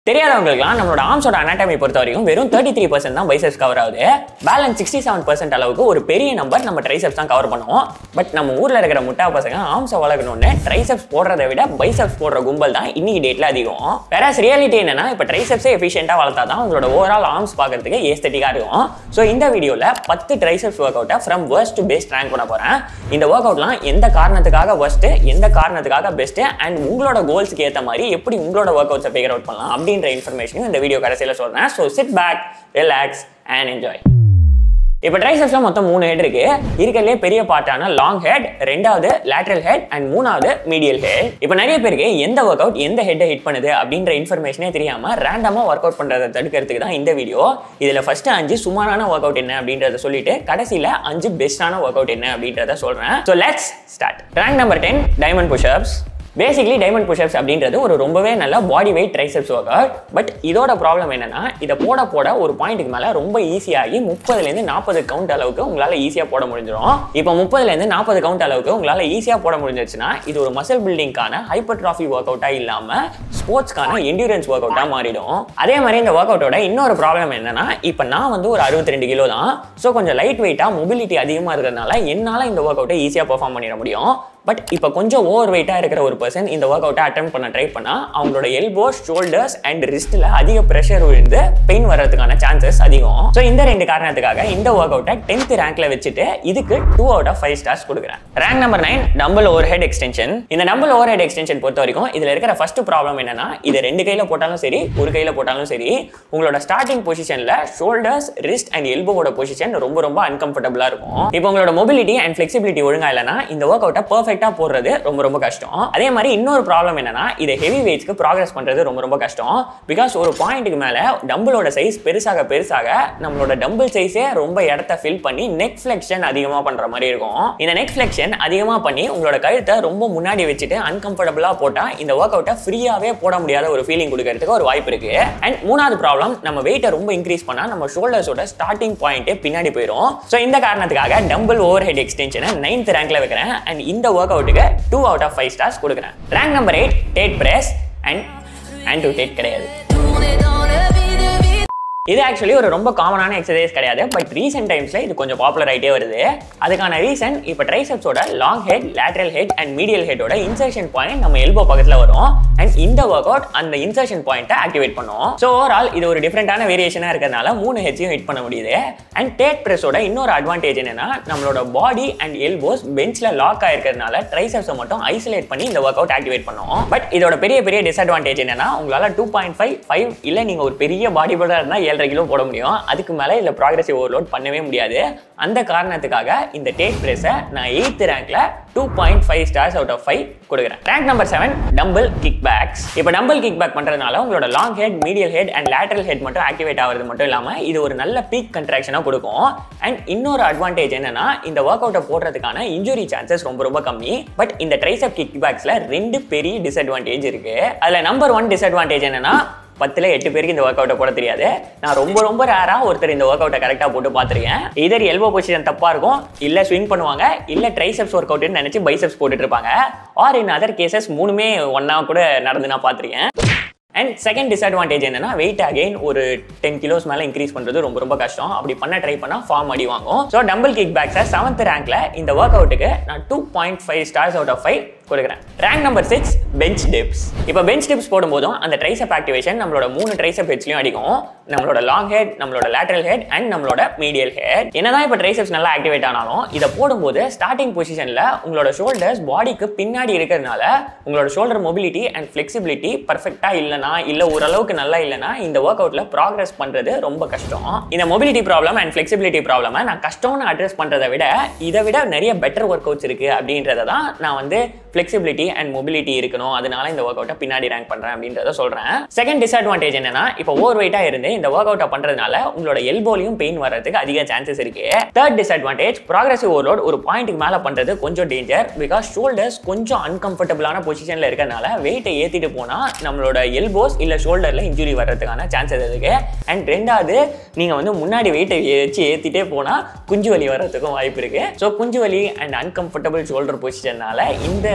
தெரியாதவங்களுக்குலாம் நம்மளோட ஆர்ம்ஸோட அனாட்டமி பொறுத்த வரைக்கும் வெறும் தேர்ட்டி த்ரீ பர்சன்ட் தான் பைசெப்ஸ் கவர் ஆகுது பேலன்ஸ் சிக்ஸ்டி செவன் பர்சன்ட் அளவுக்கு ஒரு பெரிய நம்பர் நம்ம ட்ரைசெப்ஸ் தான் கவர் பண்ணுவோம் பட் நம்ம ஊர்ல இருக்கிற முட்டா பசங்க ஆர்ம்ஸை வளர்க்கணும்னு ட்ரைசெப்ஸ் போடுறதை விட பைசெப்ஸ் போடுற கும்பல் தான் இன்னைக்கு டேட்ல அதிகம் வேற ரியாலிட்டி என்னன்னா இப்போ ட்ரைசெப்ஸே எஃபிஷியண்டா வளர்த்தா தான் உங்களோட ஓவரால் ஆர்ம்ஸ் பார்க்கறதுக்கு ஏஸ்தட்டிக்கா இருக்கும் ஸோ இந்த வீடியோல பத்து ட்ரைசெப்ஸ் ஒர்க் அவுட்டை from worst to best rank பண்ண போறேன் இந்த ஒர்க் அவுட்லாம் எந்த காரணத்துக்காக worst எந்த காரணத்துக்காக பெஸ்ட் அண்ட் உங்களோட கோல்ஸ்க்கு ஏற்ற மாதிரி எப்படி உங்களோட ஒர்க் அவுட்ஸை ஃபிகர் அவுட் பண்ணலாம் அப்படின்ற இன்ஃபர்மேஷனும் இந்த வீடியோ கடைசியில் சொல்றேன் so sit back relax and enjoy இப்போ ட்ரைசெப்ஸ்ல மொத்தம் மூணு ஹெட் இருக்கு இருக்கிறதுலே பெரிய பார்ட்டான லாங் ஹெட் ரெண்டாவது லேட்ரல் ஹெட் அண்ட் மூணாவது மீடியல் ஹெட் இப்போ நிறைய பேருக்கு எந்த ஒர்க் அவுட் எந்த ஹெட்டை ஹிட் பண்ணுது அப்படின்ற இன்ஃபர்மேஷனே தெரியாம ரேண்டமா ஒர்க் அவுட் பண்றதை தடுக்கிறதுக்கு தான் இந்த வீடியோ இதுல ஃபர்ஸ்ட் அஞ்சு சுமாரான ஒர்க் அவுட் என்ன அப்படின்றத சொல்லிட்டு கடைசியில அஞ்சு பெஸ்டான ஒர்க் அவுட் என்ன அப்படின்றத சொல்றேன் so let's start rank number ten diamond pushups basically diamond pushups அப்படின்றது ஒரு ரொம்பவே நல்ல body weight triceps work out but இதோட ப்ராப்ளம் என்னன்னா இதை போட போட ஒரு பாயிண்ட்டுக்கு மேலே ரொம்ப ஈஸியாகி முப்பதுலேருந்து நாற்பது கவுண்ட் அளவுக்கு உங்களால் ஈஸியாக போட முடிஞ்சிடும் இப்போ முப்பதுலேருந்து நாற்பது கவுண்ட் அளவுக்கு உங்களால் ஈஸியாக போட முடிஞ்சிருச்சுன்னா இது ஒரு மசில் பில்டிங்கான ஹைப்பர் ட்ராஃபி ஒர்க் அவுட்டாக இல்லாமல் ஸ்போர்ட்ஸ்க்கான என்டூரன்ஸ் ஒர்க் அவுட்டாக மாறிடும் அதே மாதிரி இந்த ஒர்க் அவுட்டோட இன்னொரு ப்ராப்ளம் என்னன்னா இப்போ நான் வந்து ஒரு அறுபத்தி ரெண்டு கிலோ தான் ஸோ கொஞ்சம் லைட் வெயிட்டாக மொபிலிட்டி அதிகமாக இருக்கிறதுனால என்னால் இந்த ஒர்க் அவுட்டை ஈஸியாக பெர்ஃபார்ம் பண்ணிட முடியும் பட் இப்போ கொஞ்சம் ஓவர் வெயிட்டாக இருக்கிற ஒரு பர்சன் இந்த ஒர்க் அவுட்டை அட்டம் பண்ண ட்ரை பண்ணால் அவங்களோட எல்போஸ் ஷோல்டர்ஸ் அண்ட் ரிஸ்ட்டில் அதிக ப்ரெஷர் விழுந்து பெயின் வர்றதுக்கான சான்சஸ் அதிகம் ஸோ இந்த ரெண்டு காரணத்துக்காக இந்த ஒர்க் அவுட்டை டென்த் ரேங்க்ல வச்சுட்டு இதுக்கு two out of five stars கொடுக்குறேன் rank number nine dumbbell overhead extension இந்த டம்பிள் ஓவர் ஹெட் எக்ஸ்டென்ஷன் பொறுத்த வரைக்கும் இதில் இருக்கிற ஃபர்ஸ்ட் ப்ராப்ளம் என்னன்னா இது ரெண்டு கையில் போட்டாலும் சரி ஒரு கையில் போட்டாலும் சரி உங்களோட ஸ்டார்டிங் பொசிஷனில் ஷோல்டர்ஸ் ரிஸ்ட் அண்ட் எல்போவோட பொசிஷன் ரொம்ப ரொம்ப அன்கம்ஃபர்டபுளாக இருக்கும் இப்போ உங்களோட மொபிலிட்டி அண்ட் ஃபிளெக்சிபிலிட்டி ஒழுங்கா இல்லைன்னா இந்த ஒர்க் அவுட்டை பர்ஃபெக்டாக போடுறது ரொம்ப ரொம்ப கஷ்டம் அதே மாதிரி இன்னொரு ப்ராப்ளம் என்னன்னா இதை ஹெவி வெயிட்ஸ்க்கு ப்ராக்ரஸ் பண்றது ரொம்ப ரொம்ப கஷ்டம் பிகாஸ் ஒரு பாயிண்ட்டுக்கு மேல டம்பிளோட சைஸ் பெருசாக பெருசாக நம்மளோட டம்பிள் சைஸே ரொம்ப இடத்த ஃபில் பண்ணி நெக் ஃபிளெக்ஷன் அதிகமாக பண்ற மாதிரி இருக்கும் இந்த நெக் ஃபிளெக்ஷன் அதிகமாக பண்ணி உங்களோட கழுத்தை ரொம்ப முன்னாடி வச்சுட்டு அன்கம்ஃபர்டபுளாக போட்டா இந்த ஒர்க் அவுட்டை ஃப்ரீயாவே போட முடியாத ஒரு ஃபீலிங் கொடுக்கறதுக்கு ஒரு வாய்ப்பு இருக்கு அண்ட் மூணாவது ப்ராப்ளம் நம்ம வெயிட்டை ரொம்ப இன்க்ரீஸ் பண்ணா நம்ம ஷோல்டர்ஸோட ஸ்டார்டிங் பாயிண்டே பின்னாடி போயிடும் ஸோ இந்த காரணத்துக்காக டம்பிள் ஓவர் ஹெட் எக்ஸ்டென்ஷனை நைன்த் ரேங்க்ல வைக்கிறேன் அண்ட் இந்த ஒர்க் அவுட்டுக்கு two out of five stars கொடுக்குறேன் rank number eight tate press and and to date கிடையாது இது ஆக்சுவலி ஒரு ரொம்ப காமனான எக்ஸசைஸ் கிடையாது பட் ரீசெண்ட் டைம்ஸ்ல இது கொஞ்சம் பாப்புலர் ஆகிட்டே வருது அதுக்கான ரீசன் இப்போ ட்ரைசெப்ஸோட long head lateral head and medial ஹெட்டோட இன்சர்ஷன் பாயிண்ட் நம்ம எல்போ பக்கத்தில் வரும் அண்ட் இந்த ஒர்க் அவுட் அந்த இன்சர்ஷன் பாயிண்ட்டை ஆக்டிவேட் பண்ணும் ஸோ ஓவரால் இது ஒரு டிஃப்ரெண்டான வேரியேஷனாக இருக்கிறதுனால மூணு ஹெட்ஸையும் ஹிட் பண்ண முடியுது அண்ட் டேட் ப்ரெஸோட இன்னொரு அட்வான்டேஜ் என்னன்னா நம்மளோட பாடி அண்ட் எல்போஸ் பெஞ்சில் லாக் ஆயிருக்கிறதுனால ட்ரைசெப்ஸை மட்டும் ஐசோலேட் பண்ணி இந்த ஒர்க் அவுட் ஆக்டிவேட் பண்ணும் பட் இதோட பெரிய பெரிய டிஸ்அட்வான்டேஜ் என்னன்னா உங்களால் டூ பாயிண்ட் ஃபைவ் ஃபைவ் இல்லை நீங்கள் ஒரு பெரிய பாடி பில்டர் இருந்தால் ஏழரை கிலோ போட முடியும் அதுக்கு மேலே இதில் ப்ராக்ரஸிவ் ஓவர்லோட் பண்ணவே முடியாது அந்த காரணத்துக்காக இந்த டேட் பிரேஸை நான் எயித்து ரேங்க்ல two point five stars out of five கொடுக்குறேன் rank number seven dumbbell kickbacks இப்போ டம்பிள் கிக் பேக் பண்ணுறதுனால உங்களோட long head medial head and lateral head மட்டும் ஆக்டிவேட் ஆகிறது மட்டும் இல்லாமல் இது ஒரு நல்ல பீக் கன்ட்ராக்ஷனாக கொடுக்கும் அண்ட் இன்னொரு அட்வான்டேஜ் என்னன்னா இந்த ஒர்க் அவுட்டை போடுறதுக்கான இன்ஜுரி சான்சஸ் ரொம்ப ரொம்ப கம்மி பட் இந்த ட்ரைசப் கிக் பேக்ஸில் ரெண்டு பெரிய டிஸ்அட்வான்டேஜ் இருக்கு அதில் நம்பர் ஒன் டிஸ்அட்வான்டேஜ் என்னன்னா பத்துல எட்டு பேருக்கு இந்த ஒர்க் அவுட்டை போட தெரியாது நான் ரொம்ப ரொம்ப ரேரா ஒருத்தர் இந்த ஒர்க் அவுட்டை கரெக்டாக போட்டு பார்த்துருக்கேன் இதர் எல்போ பொசிஷன் தப்பா இருக்கும் இல்ல ஸ்விங் பண்ணுவாங்க இல்ல ட்ரைசெப்ஸ் ஒர்க் அவுட்னு நினைச்சு பைசெப்ஸ் போட்டுட்டு இருப்பாங்க ஆர் இன் அதர் கேசஸ் மூணுமே ஒன்னா கூட நடந்து நான் பார்த்துருக்கேன் அண்ட் செகண்ட் டிஸ்அட்வான்டேஜ் என்னன்னா வெயிட் அகைன் ஒரு டென் கிலோஸ் மேலே இன்க்ரீஸ் பண்ணுறது ரொம்ப ரொம்ப கஷ்டம் அப்படி பண்ண ட்ரை பண்ணால் ஃபார்ம் அடி வாங்கும் ஸோ டம்பிள் கிக் பேக்ஸை செவன்த் ரேங்க்ல இந்த ஒர்க் அவுட்டுக்கு நான் two point five stars out of five கொடுக்குறேன் rank number six bench dips இப்போ பெஞ்ச் டிப்ஸ் போடும்போதும் அந்த ட்ரைசப் ஆக்டிவேஷன் நம்மளோட மூணு ட்ரைசப் ஹெட்ஸ்லையும் அடிக்கும் நம்மளோட லாங் ஹெட் நம்மளோட லேட்டரல் ஹெட் அண்ட் நம்மளோட மீடியல் ஹெட் என்னதான் இப்போ ட்ரைசப்ஸ் நல்லா ஆக்டிவேட் ஆனாலும் இதை போடும்போது ஸ்டார்டிங் பொசிஷனில் உங்களோட ஷோல்டர்ஸ் பாடிக்கு பின்னாடி இருக்கிறதுனால உங்களோட ஷோல்டர் மொபிலிட்டி அண்ட் ஃபிளெக்சிபிலிட்டி பர்ஃபெக்டாக இல்லைனா இல்லை ஓரளவுக்கு நல்லா இல்லைனா இந்த ஒர்க் அவுட்ல ப்ராக்ரஸ் பண்ணுறது ரொம்ப கஷ்டம் இந்த மொபிலிட்டி ப்ராப்ளம் அண்ட் ஃபிளெக்சிபிலிட்டி ப்ராப்ளமை நான் கஷ்டம்னு அட்ரஸ் பண்ணுறதை விட இதை விட நிறைய பெட்டர் ஒர்க் அவுட்ஸ் இருக்குது அப்படின்றத தான் நான் வந்து ஃபிளெக்சிபிலிட்டி அண்ட் மொபிலிட்டி இருக்கணும் அதனால இந்த ஒர்க் அவுட்டை பின்னாடி ரேங்க் பண்ணுறேன் அப்படின்றத சொல்கிறேன் செகண்ட் டிஸ்அட்வான்டேஜ் என்னன்னா இப்போ ஓவர் வெயிட்டாக இருந்து இந்த ஒர்க் அவுட்டை பண்ணுறதுனால உங்களோட எல்போலையும் பெயின் வர்றதுக்கு அதிக சான்சஸ் இருக்கு தேர்ட் டிஸ்அட்வான்டேஜ் ப்ராக்ரஸிவ் ஓவர்லோட் ஒரு பாயிண்ட்டுக்கு மேலே பண்ணுறது கொஞ்சம் டேஞ்சர் பிகாஸ் ஷோல்டர்ஸ் கொஞ்சம் அன்கம்ஃபர்டபுளான பொசிஷனில் இருக்கிறதுனால வெயிட்டை ஏற்றிட்டு போனால் நம்மளோட எல்போஸ் இல்லை ஷோல்டரில் இன்ஜுரி வர்றதுக்கான சான்சஸ் இருக்கு அண்ட் ரெண்டாவது நீங்கள் வந்து முன்னாடி வெயிட்டை வச்சு ஏற்றிட்டே போனால் குஞ்சு வலி வர்றதுக்கும் வாய்ப்பு இருக்கு ஸோ குஞ்சு வலி அண்ட் அன்கம்ஃபர்டபுள் ஷோல்டர் பொசிஷனால இந்த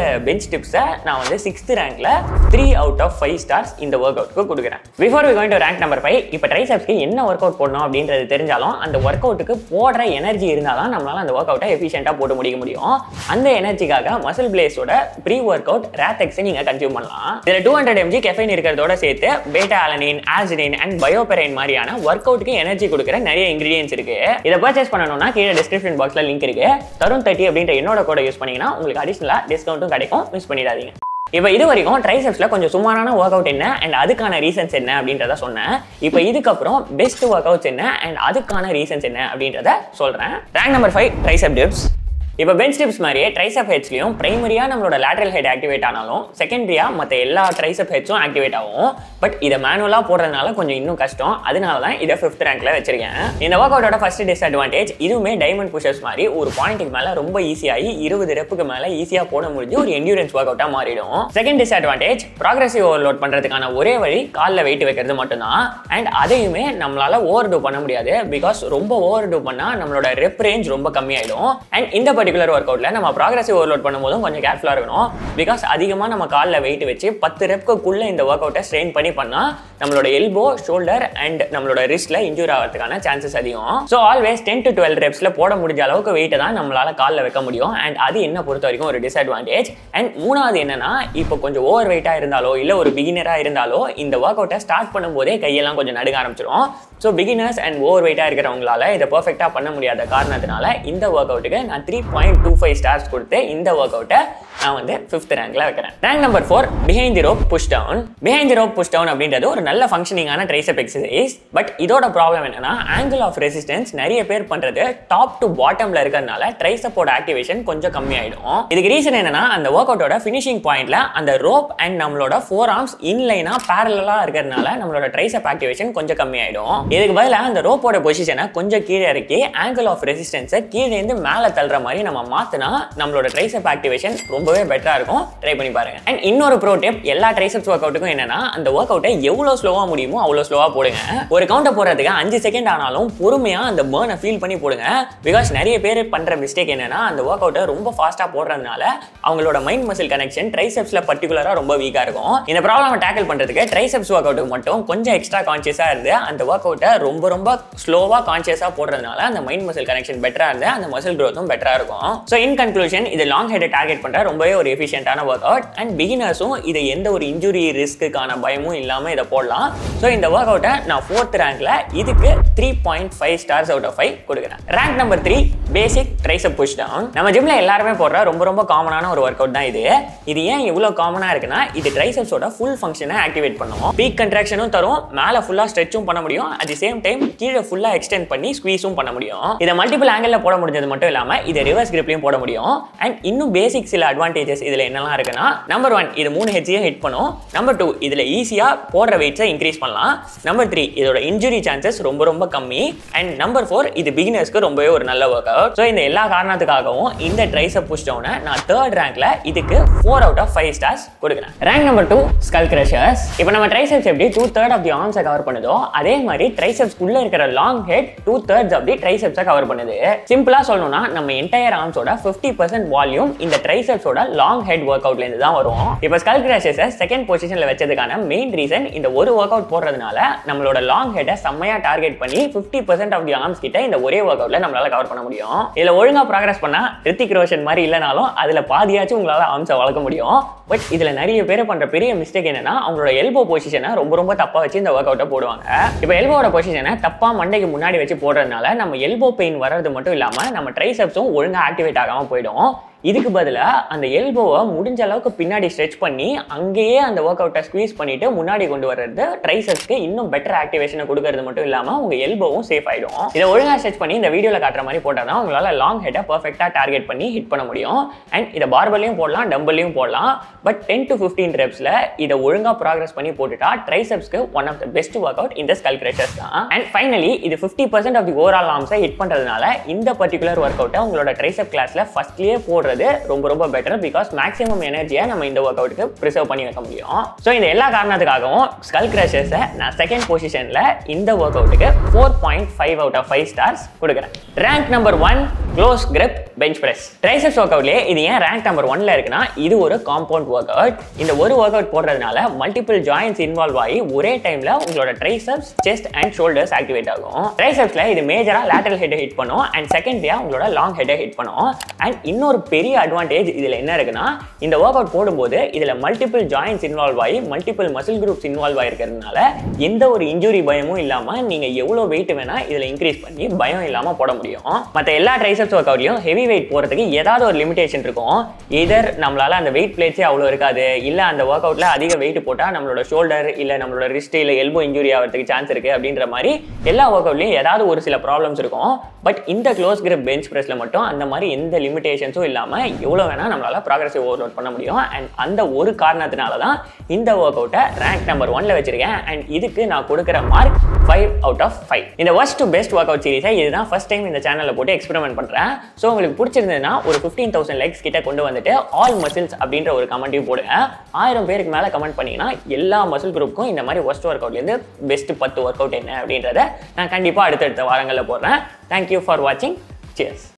பெஞ்ச் டிப்ஸை நான் வந்து சிக்ஸ்த் ரேங்க்ல three out of five stars இந்த ஒர்க் அவுட்க்கு கொடுக்குறேன் before we going to rank number five இப்போ ட்ரைசப்ஸ்க்கு என்ன ஒர்க் அவுட் போடணும் அப்படின்றது தெரிஞ்சாலும் அந்த ஒர்க் அவுட்டுக்கு போடுற எனர்ஜி இருந்தால் தான் நம்மளால அந்த ஒர்க் அவுட்டை எஃபிஷியண்டாக போட்டு முடிக்க முடியும் அந்த எனர்ஜிக்காக மசில் பிளேஸோட ப்ரீ ஒர்க் அவுட் ரேத்தெக்ஸை நீங்கள் கன்சியூம் பண்ணலாம் இதில் டூ ஹண்ட்ரட் எம்ஜி கெஃபைன் இருக்கிறதோட சேர்த்து பேட்டா ஆலனின் ஆசிடின் அண்ட் பயோபெரைன் மாதிரியான ஒர்க் அவுட்டுக்கு எனர்ஜி கொடுக்குற நிறைய இன்கிரீடியன்ஸ் இருக்கு இதை பர்ச்சேஸ் பண்ணணும்னா கீழே டிஸ்கிரிப்ஷன் பாக்ஸ்ல லிங்க் இருக்கு தருண் தேர்ட்டி அப்படின்ற என்னோட கோட யூஸ் பண்ணீங்கன்னா உங்களுக்கு அடிஷனலாக டிஸ்கவுண்ட்டும் கிடைக்கும் மிஸ் பண்ணிடாதீங்க இப்போ இது வரைக்கும் ட்ரைசெப்ஸில் கொஞ்சம் சுமாரான ஒர்க் அவுட் என்ன அண்ட் அதுக்கான ரீசன்ஸ் என்ன அப்படின்றத சொன்னேன் இப்போ இதுக்கப்புறம் பெஸ்ட் ஒர்க் அவுட்ஸ் என்ன அண்ட் அதுக்கான ரீசன்ஸ் என்ன அப்படின்றத சொல்கிறேன் rank number five tricep dips இப்போ பெஞ்ச் டிப்ஸ் மாதிரியே ட்ரைசப் ஹெட்ஸ்லையும் பிரைமரியாக நம்மளோட லேட்ரல் ஹெட் ஆக்டிவேட் ஆனாலும் செகண்டரியாக மற்ற எல்லா ட்ரைசப் ஹெட்ஸும் ஆக்டிவேட் ஆகும் பட் இதை மேனுவலாக போடுறதுனால கொஞ்சம் இன்னும் கஷ்டம் அதனால தான் இதை ஃபிஃப்த் ரேங்க்ல வச்சிருக்கேன் இந்த ஒர்க் அவுட்டோட ஃபர்ஸ்ட் டிஸ்அட்வான்டேஜ் இதுவுமே டைமண்ட் புஷர்ஸ் மாதிரி ஒரு பாயிண்ட்டுக்கு மேலே ரொம்ப ஈஸியாகி இருபது ரெப்புக்கு மேலே ஈஸியாக போட முடிஞ்சு ஒரு என்யூரன்ஸ் ஒர்க் அவுட்டாக மாறிடும் செகண்ட் டிஸ்அட்வான்டேஜ் ப்ராக்ரஸிவ் ஓவர்லோட் பண்ணுறதுக்கான ஒரே வழி காலில் வெயிட் வைக்கிறது மட்டும்தான் அண்ட் அதையுமே நம்மளால ஓவர் டூ பண்ண முடியாது பிகாஸ் ரொம்ப ஓவர் டூ பண்ணால் நம்மளோட ரெப் ரேஞ்ச் ரொம்ப கம்மியாயிடும் அண்ட் இந்த பர்டிகுலர் ஒர்க் அவுட்ல நம்ம ப்ராக்ரஸிவ் ஓவர்லோட் பண்ணும்போதும் கொஞ்சம் கேர்ஃபுல்லாக இருக்கணும் பிகாஸ் அதிகமாக நம்ம காலில் வெயிட் வச்சு பத்து ரெப்க்குள்ள இந்த ஒர்க் அவுட்டை ஸ்ட்ரெயின் பண்ணி பண்ணால் நம்மளோட எல்போ ஷோல்டர் அண்ட் நம்மளோட ரிஸ்ட்ல இன்ஜூர் ஆகிறதுக்கான சான்சஸ் அதிகம் so always ten to twelve ரெப்ஸ்ல போட முடிஞ்ச அளவுக்கு வெயிட்டை தான் நம்மளால காலில் வைக்க முடியும் அண்ட் அது என்ன பொறுத்த வரைக்கும் ஒரு டிஸ்அட்வான்டேஜ் அண்ட் மூணாவது என்னன்னா இப்போ கொஞ்சம் ஓவர் வெயிட்டாக இருந்தாலோ இல்லை ஒரு பிகினராக இருந்தாலோ இந்த ஒர்க் அவுட்டை ஸ்டார்ட் பண்ணும்போதே கையெல்லாம் கொஞ்சம் நடுங்க ஆரம்பிச்சிடும் ஸோ பிகினர்ஸ் அண்ட் ஓவர் வெயிட்டாக இருக்கிறவங்களால இதை பர்ஃபெக்டாக பண்ண முடியாத காரணத்தினால இந்த ஒர்க் அவுட்டுக்கு நான் three point two five stars கொடுத்து இந்த ஒர்க் அவுட்டை நான் வந்து ஃபிஃப்த் ரேங்க்ல வைக்கிறேன் rank number four behind the rope pushdown behind the rope pushdown அப்படின்றது ஒரு நல்ல ஃபங்க்ஷனிங்கான ட்ரைசப் எக்ஸசைஸ் பட் இதோட ப்ராப்ளம் என்னன்னா ஆங்கிள் ஆஃப் ரெசிஸ்டன்ஸ் நிறைய பேர் பண்றது டாப் டு பாட்டம்ல இருக்கிறதுனால ட்ரைசப்போட ஆக்டிவேஷன் கொஞ்சம் கம்மியாயிடும் இதுக்கு ரீசன் என்னன்னா அந்த ஒர்க் அவுட்டோட ஃபினிஷிங் பாயிண்ட்ல அந்த ரோப் அண்ட் நம்மளோட ஃபோர் ஆர்ம்ஸ் இன்லைனா பேரலா இருக்கிறதுனால நம்மளோட ட்ரைசப் ஆக்டிவேஷன் கொஞ்சம் கம்மியாயிடும் இதுக்கு பதிலாக அந்த ரோப்போட பொசிஷனை கொஞ்சம் கீழே இறக்கி ஆங்கிள் ஆஃப் ரெசிஸ்டன்ஸை கீழே இருந்து மேலே தள்ளுற மாதிரி நம்ம மாத்தினா நம்மளோட ட்ரைசப் ஆக்டிவேஷன் ரொம்பவே பெட்டரா இருக்கும் ட்ரை பண்ணி பாருங்க அண்ட் இன்னொரு ப்ரோ டிப் எல்லா ட்ரைசப்ஸ் ஒர்க் அவுட்டுக்கும் என்னன்னா அந்த ஒர்க் அவுட்டை எவ்வளோ ஸ்லோவா முடியுமோ அவ்வளோ ஸ்லோவா போடுங்க ஒரு கவுண்டை போடுறதுக்கு அஞ்சு செகண்ட் ஆனாலும் பொறுமையா அந்த பேர்னை ஃபீல் பண்ணி போடுங்க பிகாஸ் நிறைய பேர் பண்ற மிஸ்டேக் என்னன்னா அந்த ஒர்க் அவுட்டை ரொம்ப ஃபாஸ்டா போடுறதுனால அவங்களோட மைண்ட் மசில் கனெக்ஷன் ட்ரைசெப்ஸ்ல பர்டிகுலரா ரொம்ப வீக்கா இருக்கும் இந்த ப்ராப்ளம் டேக்கிள் பண்றதுக்கு ட்ரைசெப்ஸ் ஒர்க் அவுட்டுக்கு மட்டும் கொஞ்சம் எக்ஸ்ட்ரா கான்சியஸா இருந்து அந்த ஒர்க் அவுட்டை ரொம்ப ரொம்ப ஸ்லோவா கான்சியஸா போடுறதுனால அந்த மைண்ட் மசில் கனெக்ஷன் பெட்டரா இருந்து அந்த மசில் க்ரோத்தும் பெட்டரா இருக்கும் ஸோ இன் கன்க்ளூஷன் இது லாங் ஹெட் டார்கெட் பண்ற ரொம்பவே ஒரு எஃபிஷியன்டான ஒர்க் அவுட் அண்ட் பிகினர்ஸும் இதை எந்த ஒரு இன்ஜுரி ரிஸ்க்குக்கான பயமும் இல்லாம இதை போடலாம் ஸோ இந்த ஒர்க் அவுட்டை நான் ஃபோர்த் ரேங்க்ல இதுக்கு three point five stars out of five கொடுக்குறேன் rank number three basic tricep pushdown நம்ம ஜிம்ல எல்லாருமே போடுற ரொம்ப ரொம்ப காமனான ஒரு ஒர்க் அவுட் தான் இது இது ஏன் இவ்வளோ காமனா இருக்குன்னா இது ட்ரைசப்ஸோட ஃபுல் ஃபங்க்ஷனை ஆக்டிவேட் பண்ணும் பீக் கன்ட்ராக்ஷனும் தரும் மேலே ஃபுல்லாக ஸ்ட்ரெச்சும் பண்ண முடியும் அட் தி சேம் டைம் கீழே ஃபுல்லாக எக்ஸ்டெண்ட் பண்ணி ஸ்குவீஸும் பண்ண முடியும் இதை மல்டிபிள் ஆங்கிளில் போட முடிஞ்சது மட்டும் இல்லாமல் இதை ரிவர்ஸ் கிரிப்லையும் போட முடியும் அண்ட் இன்னும் பேசிக் சில அட்வான்டேஜஸ் இதில் என்னெல்லாம் இருக்குன்னா நம்பர் ஒன் இது மூணு ஹெட்ஸையும் ஹிட் பண்ணும் நம்பர் டூ இதில் ஈஸியாக போடுற வெயிட்ஸை இன்க்ரீஸ் பண்ணலாம் நம்பர் த்ரீ இதோட இன்ஜுரி சான்சஸ் ரொம்ப ரொம்ப கம்மி அண்ட் நம்பர் ஃபோர் இது பிகினர்ஸ்க்கு ரொம்பவே ஒரு நல்ல ஒர்க் அவுட் ஸோ இந்த எல்லா காரணத்துக்காகவும் இந்த ட்ரைசப் புஷ் டவுனை நான் தேர்ட் ரேங்க்ல இதுக்கு four out of five stars கொடுக்குறேன் rank number two skull crushers இப்போ நம்ம ட்ரைசெப்ஸ் எப்படி டூ தேர்ட் ஆஃப் தி ஆர்ம்ஸை கவர் பண்ணுதோ அதே மாதிரி ட்ரைசெப்ஸ் உள்ள இருக்கிற long head two thirds of the ட்ரைசெப்ஸை கவர் பண்ணுது சிம்பிளா சொல்லணும்னா நம்ம என்டையர் ஆர்ம்ஸோட ஃபிஃப்டி பர்சன்ட் வால்யூம் இந்த ட்ரைசெப்ஸோட லாங் ஹெட் ஒர்க் அவுட்ல இருந்து தான் வரும் இப்போ ஸ்கல் கிராஷஸை செகண்ட் பொசிஷன்ல வச்சதுக்கான மெயின் ரீசன் இந்த ஒரு ஒர்க் அவுட் போடுறதுனால நம்மளோட லாங் ஹெட்டை செம்மையா டார்கெட் பண்ணி fifty percent of the arms கிட்ட இந்த ஒரே ஒர்க் அவுட்ல நம்மளால கவர் பண்ண முடியும் இதுல ஒழுங்கா ப்ராக்ரஸ் பண்ணா ரித்திக் ரோஷன் மாதிரி இல்லைனாலும் அதுல பாதியாச்சும் உங்களால ஆர்ம்ஸை வளர்க்க முடியும் பட் இதுல நிறைய பேர் பண்ற பெரிய மிஸ்டேக் என்னன்னா அவங்களோட எல்போ பொசிஷனை ரொம்ப ரொம்ப தப்பா வச்சு இந்த ஒர்க் அவுட்டை போடுவாங்க இப்போ எல்போட பொசிஷனை தப்பா மண்டைக்கு முன்னாடி வச்சு போடுறதுனால நம்ம எல்போ பெயின் வர்றது மட்டும் இல்லாம நம்ம ட்ரைசெப்ஸும் ஒழுங்கா ஆக்டிவேட் ஆகாம போயிடும் இதுக்கு பதிலாக அந்த எல்போவை முடிஞ்ச அளவுக்கு பின்னாடி ஸ்ட்ரெச் பண்ணி அங்கேயே அந்த ஒர்க் அவுட்டை ஸ்குவீஸ் பண்ணிட்டு முன்னாடி கொண்டு வர்றது ட்ரைசப்ஸ்க்கு இன்னும் பெட்டர் ஆக்டிவேஷனை கொடுக்கறது மட்டும் இல்லாமல் உங்க எல்போவும் சேஃப் ஆயிடும் இதை ஒழுங்காக ஸ்ட்ரெச் பண்ணி இந்த வீடியோவில் காட்டுற மாதிரி போட்டால் தான் உங்களால் லாங் ஹெட்டை பர்ஃபெக்டாக டார்கெட் பண்ணி ஹிட் பண்ண முடியும் அண்ட் இதை பார்பல்லையும் போடலாம் டம்பிள்லையும் போடலாம் பட் டென் டு ஃபிஃப்டீன் ரெப்ஸில் இதை ஒழுங்காக ப்ராக்ரஸ் பண்ணி போட்டுட்டா ட்ரைசப்ஸ்க்கு one of the best workout இந்த ஸ்கல் கிரேஷர்ஸ் தான் அண்ட் ஃபைனலி இது fifty percent of the overall ஆர்ம்ஸை ஹிட் பண்ணுறதுனால இந்த பர்டிகுலர் ஒர்க் அவுட்டை உங்களோட ட்ரைசப் கிளாஸில் ஃபர்ஸ்ட்லேயே போடுறது போடுறது ரொம்ப ரொம்ப பெட்டர் பிகாஸ் மேக்ஸிமம் எனர்ஜியை நம்ம இந்த ஒர்க் அவுட்டுக்கு ப்ரிசர்வ் பண்ணி வைக்க முடியும் ஸோ இந்த எல்லா காரணத்துக்காகவும் ஸ்கல் கிரஷர்ஸை நான் செகண்ட் பொசிஷனில் இந்த ஒர்க் அவுட்டுக்கு four point five out of five stars கொடுக்குறேன் rank number one close grip bench press triceps work அவுட்லேயே இது ஏன் ரேங்க் நம்பர் ஒன்ல இருக்குன்னா இது ஒரு காம்பவுண்ட் ஒர்க் அவுட் இந்த ஒரு ஒர்க் அவுட் போடுறதுனால மல்டிபிள் ஜாயின்ஸ் இன்வால்வ் ஆகி ஒரே டைம்ல உங்களோட triceps chest and shoulders activate ஆகும் ட்ரைசப்ஸ்ல இது மேஜரா லேட்டரல் ஹெட்டை ஹிட் பண்ணும் அண்ட் செகண்டரியா உங்களோட லாங் ஹெட்டை ஹிட் பண்ணும் அண்ட் இன்னொரு பெரிய அட்வான்டேஜ் இதுல என்ன இருக்குன்னா இந்த ஒர்க் அவுட் போடும்போது இதுல மல்டிபிள் ஜாயின்ஸ் இன்வால்வ் ஆகி மல்டிபிள் மசில் குரூப்ஸ் இன்வால்வ் ஆயிருக்கிறதுனால எந்த ஒரு இன்ஜுரி பயமும் இல்லாம நீங்க எவ்வளவு வெயிட் வேணா இதுல இன்க்ரீஸ் பண்ணி பயம் இல்லாம போட முடியும் மற்ற எல்லா ட்ரைசப்ஸ் ஒர்க் அவுட்லையும் ஹெவி வெயிட் போறதுக்கு ஏதாவது ஒரு லிமிடேஷன் இருக்கும் இதர் நம்மளால அந்த வெயிட் பிளேட்ஸே அவ்வளோ இருக்காது இல்ல அந்த ஒர்க் அவுட்ல அதிக வெயிட் போட்டா நம்மளோட ஷோல்டர் இல்ல நம்மளோட ரிஸ்ட் இல்ல எல்போ இன்ஜுரி ஆகிறதுக்கு சான்ஸ் இருக்கு அப்படின்ற மாதிரி எல்லா ஒர்க் அவுட்லையும் ஏதாவது ஒரு சில ப்ராப்ளம்ஸ் இருக்கும் பட் இந்த க்ளோஸ் கிரிப் பெஞ்ச் பிரஸ்ல மட்டும் அந்த மாதிரி எந்த லிமிடேஷன்ஸும் இல்லாம எவ்வளவு வேணா நம்மளால ப்ராக்ரஸிவ் ஓவர்லோட் பண்ண முடியும் அண்ட் அந்த ஒரு காரணத்தினால தான் இந்த ஒர்க் அவுட்டை ரேங்க் நம்பர் ஒன்ல வச்சிருக்கேன் அண்ட் இதுக்கு நான் கொடுக்குற mark five out of five இந்த worst to best workout சீரிஸை இதுதான் ஃபர்ஸ்ட் டைம் இந்த சேனலில் போட்டு எக்ஸ்பெரிமெண்ட் பண்ணுறேன் ஸோ உங்களுக்கு பிடிச்சிருந்ததுன்னா ஒரு ஃபிஃப்டீன் தௌசண்ட் லைக்ஸ் கிட்ட கொண்டு வந்துட்டு ஆல் மசில்ஸ் அப்படின்ற ஒரு கமெண்ட்டையும் போடுங்க ஆயிரம் பேருக்கு மேலே கமெண்ட் பண்ணீங்கன்னா எல்லா மசில் குரூப்புக்கும் இந்த மாதிரி ஒர்ஸ்ட் ஒர்க் அவுட்லேருந்து பெஸ்ட் பத்து ஒர்க் அவுட் என்ன அப்படின்றத நான் கண்டிப்பாக அடுத்தடுத்த வாரங்களில் போடுறேன் தேங்க்யூ ஃபார் வாட்சிங் சியர்ஸ்